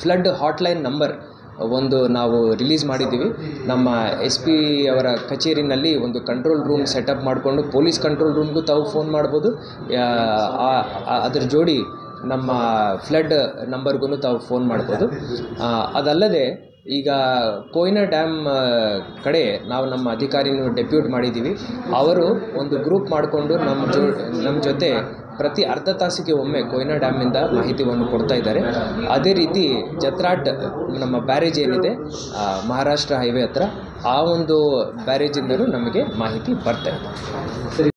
flood hotline number ಒಂದು ನಾವು release ಮಾಡಿದ್ದೀವಿ ನಮ್ಮ ಎಸ್ ಪಿ ಅವರ ಕಚೇರಿನಲ್ಲಿ ಒಂದು ಕಂಟ್ರೋಲ್ ರೂಮ್ ಸೆಟಪ್ ಮಾಡಿಕೊಂಡು ಪೊಲೀಸ್ ಕಂಟ್ರೋಲ್ ರೂಮ್ಗೂ ತಾವು ಫೋನ್ ಮಾಡ್ಬೋದು ಯಾ- ಆ- ಆ- ಅದ್ರ ಜೋಡಿ ನಮ್ಮ ಫ್ಲಡ್ ನಂಬರ್ಗೂ ತಾವು ಫೋನ್ ಮಾಡ್ಬೋದು ಆ, ಅದಲ್ಲದೆ ಈಗ ಕೊಯ್ನಾ ಡ್ಯಾಮ್ ಆ, ಕಡೆ ನಾವು ನಮ್ಮ ಅಧಿಕಾರಿನೂ ಡೆಪ್ಯೂಟ್ ಮಾಡಿದ್ದೀವಿ ಅವರು ಒಂದು ಗ್ರೂಪ್ ಮಾಡಿಕೊಂಡು ನಮ್ಮ ಜೊ ನಮ್ಮ ಜೊತೆ ಪ್ರತಿ ಅರ್ಧ ತಾಸಿಗೆ ಒಮ್ಮೆ ಕೊಯ್ನಾ ಡ್ಯಾಮಿಂದ ಮಾಹಿತಿಯನ್ನು ಕೊಡ್ತಾ ಇದ್ದಾರೆ ಅದೇ ರೀತಿ ಜತ್ರಾಟ್ ನಮ್ಮ ಬ್ಯಾರೇಜ್ ಏನಿದೆ ಆ, ಮಹಾರಾಷ್ಟ್ರ ಹೈವೇ ಹತ್ರ ಆ ಒಂದು ಬ್ಯಾರೇಜಿಂದಲೂ ನಮಗೆ ಮಾಹಿತಿ ಬರ್ತಾ ಇದೆ